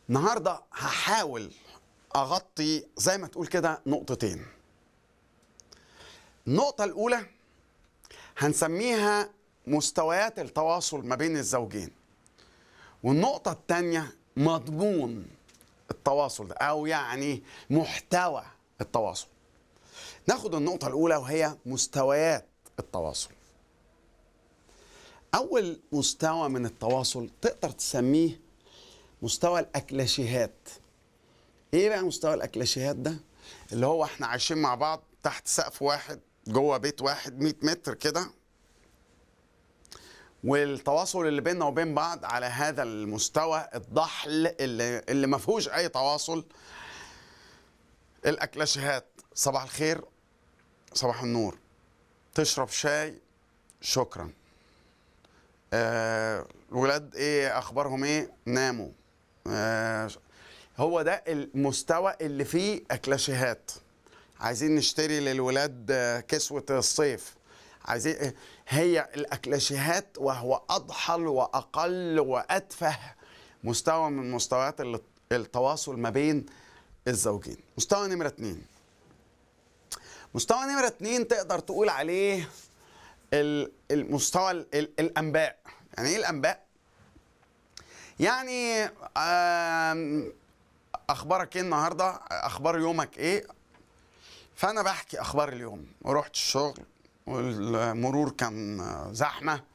النهارده هحاول اغطي زي ما تقول كده نقطتين النقطة الأولى هنسميها مستويات التواصل ما بين الزوجين والنقطة الثانية مضمون التواصل ده أو يعني محتوى التواصل ناخد النقطة الأولى وهي مستويات التواصل أول مستوى من التواصل تقدر تسميه مستوى الأكلاشيهات إيه بقى مستوى الأكلاشيهات ده؟ اللي هو إحنا عايشين مع بعض تحت سقف واحد جوه بيت واحد 100 متر كده والتواصل اللي بيننا وبين بعض على هذا المستوى الضحل اللي, اللي ما فيهوش اي تواصل الاكلاشيهات صباح الخير صباح النور تشرب شاي شكرا آه الولاد ايه اخبارهم ايه ناموا آه هو ده المستوى اللي فيه اكلاشيهات عايزين نشتري للولاد آه، كسوة الصيف عايزين هي الأكلاشيهات وهو أضحل وأقل وأتفه مستوى من مستويات ال- التواصل ما بين الزوجين مستوى نمرة اتنين مستوى نمرة اتنين تقدر تقول عليه ال- المستوى ال- ال- الأنباء يعني إيه الأنباء؟ يعني آم، أخبارك إيه النهاردة؟ أخبار يومك إيه؟ فانا بحكي اخبار اليوم ورحت الشغل والمرور كان زحمه